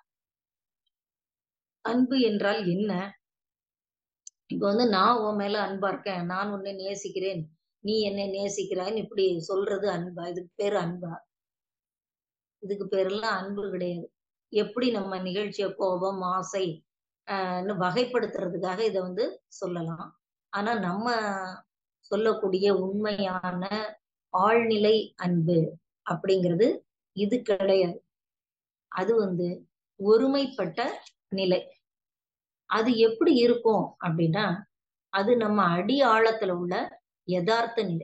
அன்பு என்றால் என்ன இப்ப வந்து நான் உன் மேல அன்பா இருக்கேன் நான் உன்னை நேசிக்கிறேன் நீ என்னை நேசிக்கிறாய்ன்னு இப்படி சொல்றது அன்பா இதுக்கு பேரு அன்பா இதுக்கு பேரெல்லாம் அன்பு கிடையாது எப்படி நம்ம நிகழ்ச்சிய கோபம் ஆசை ஆஹ் வகைப்படுத்துறதுக்காக இதை வந்து சொல்லலாம் ஆனா நம்ம சொல்லக்கூடிய உண்மையான ஆழ்நிலை அன்பு அப்படிங்கிறது இது கிடையாது அது வந்து ஒருமைப்பட்ட நிலை அது எப்படி இருக்கும் அப்படின்னா அது நம்ம அடி ஆழத்துல உள்ள யதார்த்த நிலை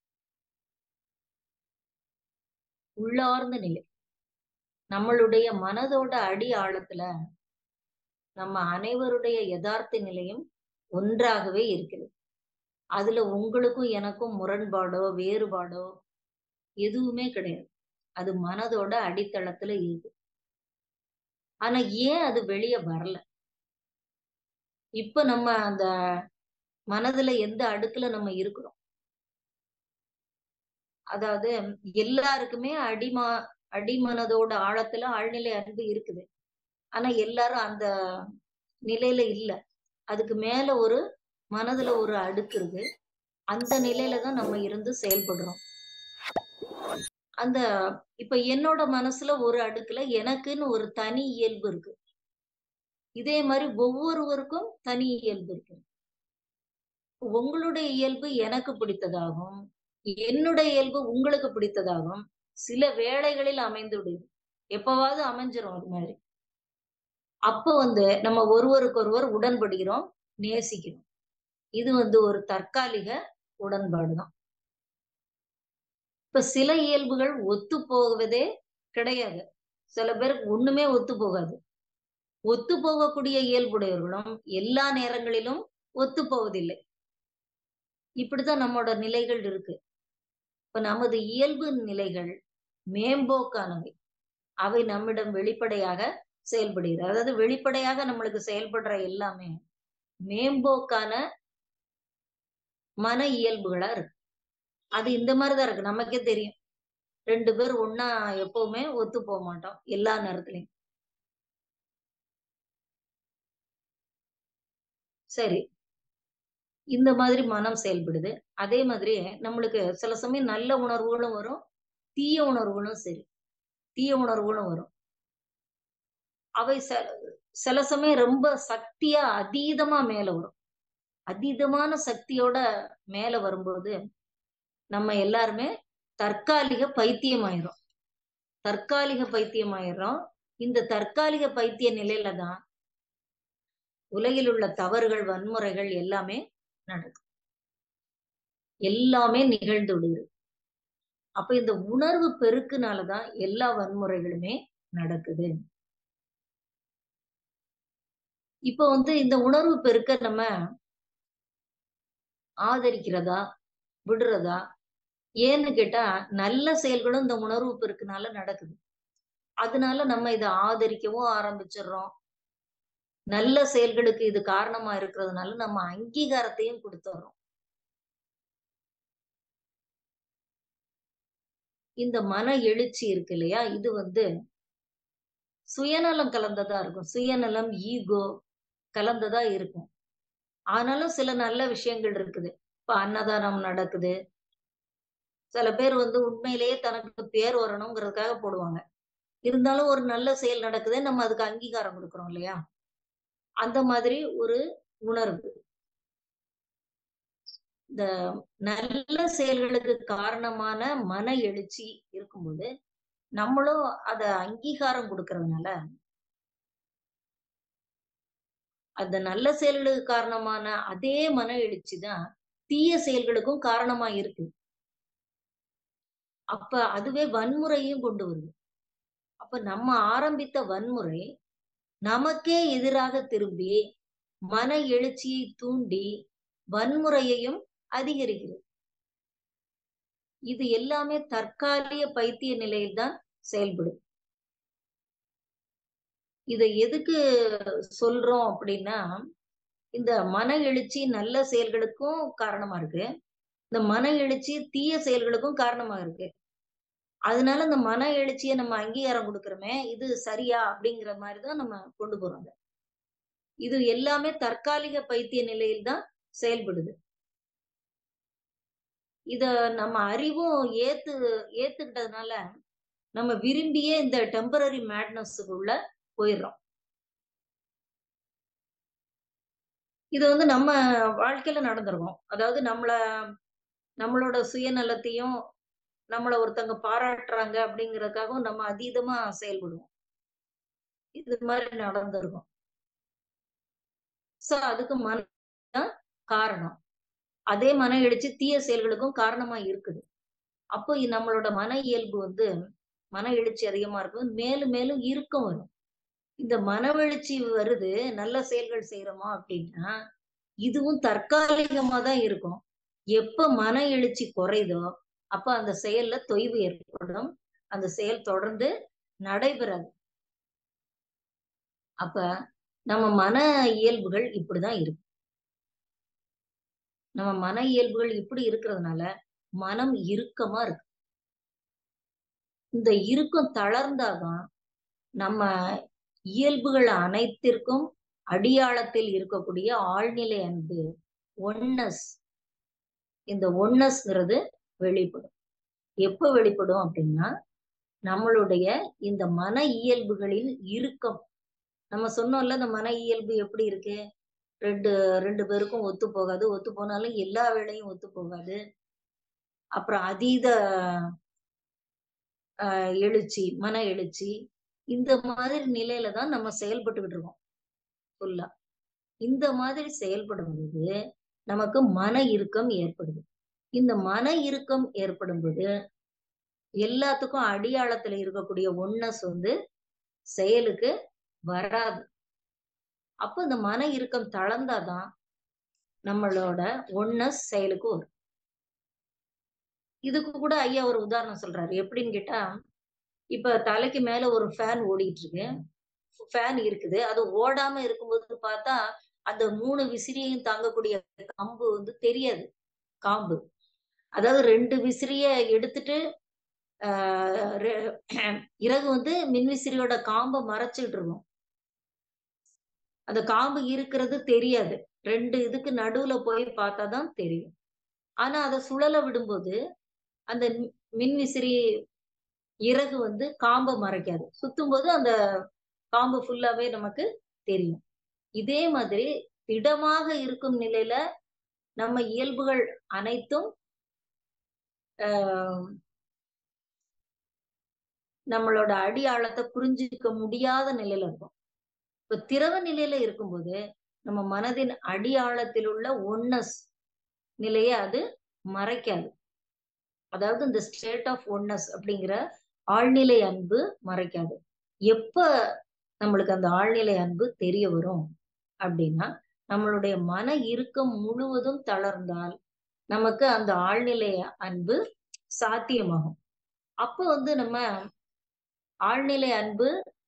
உள்ளார்ந்த நிலை நம்மளுடைய மனதோட அடி ஆழத்துல நம்ம அனைவருடைய யதார்த்த நிலையும் ஒன்றாகவே இருக்கிறது அதுல உங்களுக்கும் எனக்கும் முரண்பாடோ வேறுபாடோ எதுவுமே கிடையாது அது மனதோட அடித்தளத்துல இருக்கு ஆனா ஏன் அது வெளிய வரல? இப்ப நம்ம அந்த மனதுல எந்த அடுக்குல நம்ம இருக்கிறோம்? அதாவது எல்லாருக்குமே அடிமா அடிமனதோட ஆழத்துல ஆழ்நிலை அன்பு இருக்குது. ஆனா எல்லாரும் அந்த நிலையில இல்ல. அதுக்கு மேல ஒரு மனதுல ஒரு அடுக்கு இருக்கு. அந்த நிலையில தான் நம்ம இருந்து செயல்படுறோம். அந்த இப்ப என்னோட மனசுல ஒரு அடுக்குல எனக்குன்னு ஒரு தனி இயல்பு இருக்கு. இதே மாரி ஒவ்வொருவருக்கும் தனி இயல்பு இருக்கு. உங்களுடைய இயல்பு எனக்கு பிடித்ததாகும். என்னுடைய இயல்பு உங்களுக்கு பிடித்ததாகும். சில வேளைகளில் அமைந்து விடுது. எப்பவாவது அமைஞ்சிரும் அது மாதிரி. அப்ப வந்து நம்ம ஒருவருக்கொருவர் உடன்படுகிறோம், நேசிக்கிறோம். இது வந்து ஒரு தற்காலிக உடன்பாடு தான். இப்ப சில இயல்புகள் ஒத்துப் போவதே கிடையாது. சில பேருக்கு ஒண்ணுமே ஒத்துப் போகாது. ஒத்துப் போகக்கூடிய இயல்புடையவர்களும் எல்லா நேரங்களிலும் ஒத்துப் போவதில்லை. இப்படித்தான் நம்மோட நிலைகள் இருக்கு. இப்ப நமது இயல்பு நிலைகள் மேம்போக்கானவை. அவை நம்மிடம் வெளிப்படையாக செயல்படுகிறது. அதாவது வெளிப்படையாக நம்மளுக்கு செயல்படுற எல்லாமே மேம்போக்கான மன இயல்புகளா இருக்கு. அது இந்த மாரி தான் இருக்கு. நமக்கே தெரியும். 2 பேர் ஒண்ணா எப்பவுமே ஒத்துப் போ மாட்டோம். எல்லா நேரத்துலயும். சரி. இந்த மாதிரி மனம் செயல்படுது. அதே மாதிரி நம்மளுக்கு சில சமயம் நல்ல உணர்வுகளும் வரும். தீய உணர்வுகளும் சரி. தீய உணர்வுகளும் வரும். அவை ச சில சமயம் ரொம்ப சக்தியா அதீதமா மேல வரும். அதீதமான சக்தியோட மேல வரும்போது, நம்ம எல்லாருமே தற்காலிக பைத்தியமாயிர்றோம். தற்காலிக பைத்தியமாயிர்றோம். இந்த தற்காலிக பைத்திய நிலையில தான் உலகில் உள்ள தவறுகள், வன்முறைகள் எல்லாமே நடக்கும். எல்லாமே நிகழ்ந்து விடுகிறது. அப்ப இந்த உணர்வு பெருக்குனால தான் எல்லா வன்முறைகளுமே நடக்குது. இப்ப வந்து இந்த உணர்வு பெருக்க நம்ம ஆதரிக்கிறதா? விடுறதா? ஏன்னு கேட்டா, நல்ல செயல்களும் இந்த உணர்வு பெருக்குனால நடக்குது. அதனால நம்ம இத ஆதரிக்கவும் ஆரம்பிச்சுடுறோம். நல்ல செயல்களுக்கு இது காரணமா இருக்கிறதுனால நம்ம அங்கீகாரத்தையும் குடுத்துர்றோம். இந்த மன எழுச்சி இருக்கு இல்லையா? இது வந்து சுயநலம் கலந்ததா இருக்கும். சுயநலம், ஈகோ கலந்ததா இருக்கும். ஆனாலும் சில நல்ல விஷயங்கள் இருக்குது. இப்ப அன்னதானம் நடக்குது. சில பேர் வந்து உண்மையிலேயே தனக்கு பேர் வரணுங்கிறதுக்காக போடுவாங்க. இருந்தாலும் ஒரு நல்ல செயல் நடக்குது. நம்ம அதுக்கு அங்கீகாரம் குடுக்குறோம் இல்லையா? அந்த மாதிரி ஒரு உணர்வு. இந்த நல்ல செயல்களுக்கு காரணமான மன எழுச்சி இருக்கும்போது, நம்மளும் அத அங்கீகாரம் குடுக்கறதுனால அந்த நல்ல செயல்களுக்கு காரணமான அதே மன எழுச்சி தான் தீய செயல்களுக்கும் காரணமா இருக்கு. அப்ப அதுவே வன்முறையும் கொண்டு வருது. அப்ப நம்ம ஆரம்பித்த வன்முறை நமக்கே எதிராக திரும்பி, மன எழுச்சியை தூண்டி, வன்முறையையும் அதிகரிக்கிறது. இது எல்லாமே தற்காலிக பைத்திய நிலையில் தான் செயல்படும். இத எதுக்கு சொல்றோம் அப்படின்னா, இந்த மன எழுச்சி நல்ல செயல்களுக்கும் காரணமா இருக்கு. இந்த மன எழுச்சி தீய செயல்களுக்கும் காரணமா இருக்கு. அதனால இந்த மன எழுச்சிய நம்ம அங்கீகாரம் குடுக்குறோமே, இது சரியா? அப்படிங்கிற மாரி தான் நம்ம கொண்டு போறோம் அத. இது எல்லாமே தற்காலிக பைத்திய நிலையில் தான் செயல்படுது. இத நம்ம அறிவும் ஏத்து ஏத்துக்கிட்டதுனால, நம்ம விரும்பியே இந்த டெம்பரரி மேட்னஸ்க்குள்ள போயிர்றோம். இது வந்து நம்ம வாழ்க்கையில நடந்திருக்கும். அதாவது நம்மள நம்மளோட சுயநலத்தையும், நம்மள ஒருத்தங்க பாராட்டுறாங்க அப்படிங்கிறதுக்காகவும் நம்ம அதீதமா செயல்படுவோம். இது மாரி நடந்திருக்கும். சோ, அதுக்கு மனம் தான் காரணம். அதே மன எழுச்சி தீய செயல்களுக்கும் காரணமா இருக்குது. அப்போ நம்மளோட மன இயல்பு வந்து மன எழுச்சி அதிகமா இருக்கும். மேலும் மேலும் இறுக்கம் வரும். இந்த மனவெழுச்சி வருது, நல்ல செயல்கள் செய்றோமா அப்படின்னா, இதுவும் தற்காலிகமா தான் இருக்கும். எப்ப மன எழுச்சி குறையுதோ, அப்ப அந்த செயல்ல தொய்வு ஏற்படும். அந்த செயல் தொடர்ந்து நடைபெறாது. அப்ப நம்ம மன இயல்புகள் இப்படிதான் இருக்கு நம்ம மன இயல்புகள் இப்படி இருக்கிறதுனால மனம் இறுக்கமா இருக்கு இந்த இறுக்கம் தளர்ந்தாதான் நம்ம இயல்புகள் அனைத்திற்கும் அடியாளத்தில் இருக்கக்கூடிய ஆழ்நிலை அன்பு ஒன்னஸ் இந்த ஒன்னஸ்ங்கிறது வெளிப்படும் எப்ப வெளிப்படும் அப்படின்னா நம்மளுடைய இந்த மன இயல்புகளின் இறுக்கம் நம்ம சொன்னோம்ல இந்த மன இயல்பு எப்படி இருக்கு ரெண்டு ரெண்டு பேருக்கும் ஒத்து போகாது ஒத்து போனாலும் எல்லா வேலையும் ஒத்து போகாது அப்புறம் அதீத ஆஹ் எழுச்சி மன எழுச்சி இந்த மாதிரி நிலையில தான் நம்ம செயல்பட்டுக்கிட்டு இருக்கோம் ஃபுல்லா இந்த மாதிரி செயல்படும் போது நமக்கு மன இறுக்கம் ஏற்படுது இந்த மன இறுக்கம் ஏற்படும் போது எல்லாத்துக்கும் அடியாளத்துல இருக்கக்கூடிய ஒன்னஸ் வந்து செயலுக்கு வராது அப்ப இந்த மன இறுக்கம் தளர்ந்தாதான் நம்மளோட ஒன்னஸ் செயலுக்கு வரும் இதுக்கு கூட ஐயா ஒரு உதாரணம் சொல்றாரு எப்படின்னு கேட்டா இப்ப தலைக்கு மேல ஒரு ஃபேன் ஓடிட்டு இருக்கு ஃபேன் இருக்குது அது ஓடாம இருக்கும்போது பார்த்தா அந்த மூணு விசிறியையும் தாங்கக்கூடிய கம்பு வந்து தெரியாது காம்பு அதாவது ரெண்டு விசிறிய எடுத்துட்டு ஆஹ் இறகு வந்து மின்விசிறியோட காம்பை மறைச்சிட்டு இருக்கும் அந்த காம்பு இருக்கிறது தெரியாது ரெண்டு இதுக்கு நடுவுல போய் பார்த்தாதான் தெரியும் ஆனா அதை சுழல விடும்போது அந்த மின்விசிறி இறகு வந்து காம்பை மறைக்காது சுத்தும் போது அந்த காம்பு ஃபுல்லாவே நமக்கு தெரியும் இதே மாதிரி திடமாக இருக்கும் நிலையில நம்ம இயல்புகள் அனைத்தும் நம்மளோட அடி ஆழத்தை புரிஞ்சுக்க முடியாத நிலையில இருக்கும் இப்ப திரவ நிலையில இருக்கும்போது நம்ம மனதின் அடி ஆழத்தில் உள்ள ஒன்னஸ் நிலையை அது மறைக்காது அதாவது இந்த ஸ்டேட் ஆஃப் ஒன்னஸ் அப்படிங்கிற ஆழ்நிலை அன்பு மறைக்காது எப்ப நம்மளுக்கு அந்த ஆழ்நிலை அன்பு தெரிய வரும் அப்படின்னா நம்மளுடைய மன இறுக்கம் முழுவதும் தளர்ந்தால் நமக்கு அந்த ஆழ்நிலை அன்பு சாத்தியமாகும் அப்ப வந்து நம்ம ஆழ்நிலை அன்பு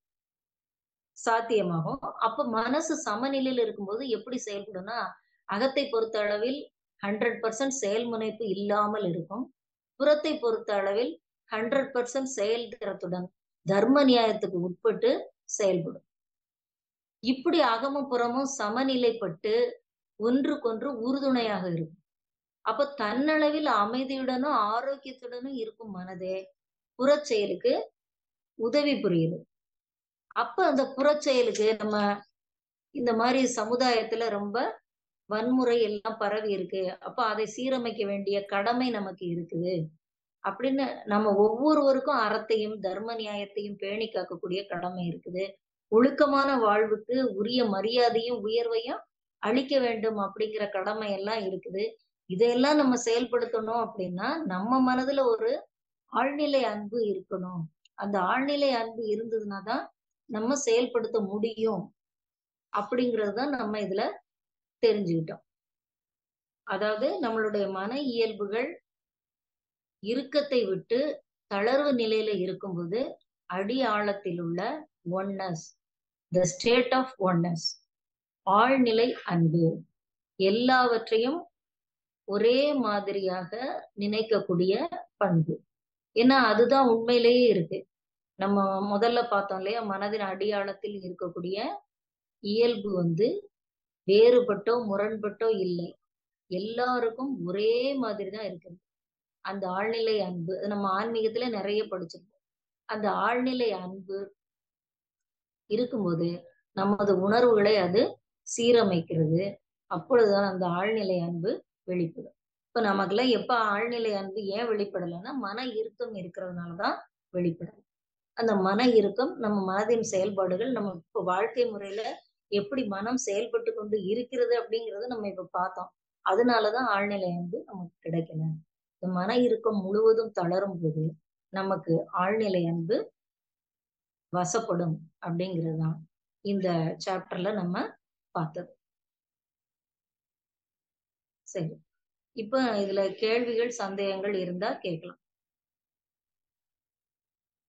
சாத்தியமாகும் அப்ப மனசு சமநிலையில இருக்கும்போது எப்படி செயல்படும்னா அகத்தை பொறுத்த அளவில் ஹண்ட்ரட் பர்சன்ட் செயல்முனைப்பு இல்லாமல் இருக்கும் புறத்தை பொறுத்த அளவில் ஹண்ட்ரட் பர்சன்ட் செயல்திறத்துடன் தர்ம நியாயத்துக்கு உட்பட்டு செயல்படும் இப்படி அகமும் புறமும் சமநிலைப்பட்டு ஒன்றுக்கொன்று உறுதுணையாக இருக்கும் அப்ப தன்னளவில் அமைதியுடனும் ஆரோக்கியத்துடனும் இருக்கும் மனதே புறச்செயலுக்கு உதவி புரியுது அப்ப அந்த புறச்செயலுக்கு நம்ம இந்த மாதிரி சமுதாயத்துல ரொம்ப வன்முறை எல்லாம் பரவி இருக்கு அப்ப அதை சீரமைக்க வேண்டிய கடமை நமக்கு இருக்குது அப்படின்னு நம்ம ஒவ்வொருவருக்கும் அறத்தையும் தர்ம நியாயத்தையும் பேணி காக்கக்கூடிய கடமை இருக்குது ஒழுக்கமான வாழ்வுக்கு உரிய மரியாதையும் உயர்வையும் அளிக்க வேண்டும் அப்படிங்கிற கடமை எல்லாம் இருக்குது இதையெல்லாம் நம்ம செயல்படுத்தணும் அப்படின்னா நம்ம மனதுல ஒரு ஆழ்நிலை அன்பு இருக்கணும் அந்த ஆழ்நிலை அன்பு இருந்ததுன்னா தான் நம்ம செயல்படுத்த முடியும் அப்படிங்கிறது தான் நம்ம இதுல தெரிஞ்சுக்கிட்டோம் அதாவது நம்மளுடைய மன இயல்புகள் இறுக்கத்தை விட்டு தளர்வு நிலையில இருக்கும்போது அடி ஆழத்தில் உள்ள oneness the state of oneness ஆழ்நிலை அன்பு எல்லாவற்றையும் ஒரே மாதிரியாக நினைக்கக்கூடிய பண்பு ஏன்னா அதுதான் உண்மையிலேயே இருக்கு நம்ம முதல்ல பார்த்தோம் இல்லையா மனதின் அடியாளத்தில் இருக்கக்கூடிய இயல்பு வந்து வேறுபட்டோ முரண்பட்டோ இல்லை எல்லாருக்கும் ஒரே மாதிரி தான் இருக்குது அந்த ஆழ்நிலை அன்பு நம்ம ஆன்மீகத்துல நிறைய படிச்சிருக்கோம் அந்த ஆழ்நிலை அன்பு இருக்கும்போது நமது உணர்வுகளை அது சீரமைக்கிறது அப்பொழுதுதான் அந்த ஆழ்நிலை அன்பு வெளிப்படும் இப்ப நமக்குலாம் எப்ப ஆழ்நிலை அன்பு ஏன் வெளிப்படலைன்னா மன இறுக்கம் இருக்கிறதுனாலதான் வெளிப்படல அந்த மன இறுக்கம் நம்ம மனதின் செயல்பாடுகள் நம்ம இப்ப வாழ்க்கை முறையில எப்படி மனம் செயல்பட்டு கொண்டு இருக்கிறது அப்படிங்கறத நம்ம இப்ப பார்த்தோம் அதனாலதான் ஆழ்நிலை அன்பு நமக்கு கிடைக்கல இந்த மன இறுக்கம் முழுவதும் தளரும் போது நமக்கு ஆழ்நிலை அன்பு வசப்படும் அப்படிங்கிறது தான் இந்த சாப்டர்ல நம்ம பார்த்தது சரி இப்ப இதுல கேள்விகள் சந்தேகங்கள் இருந்தா கேட்கலாம்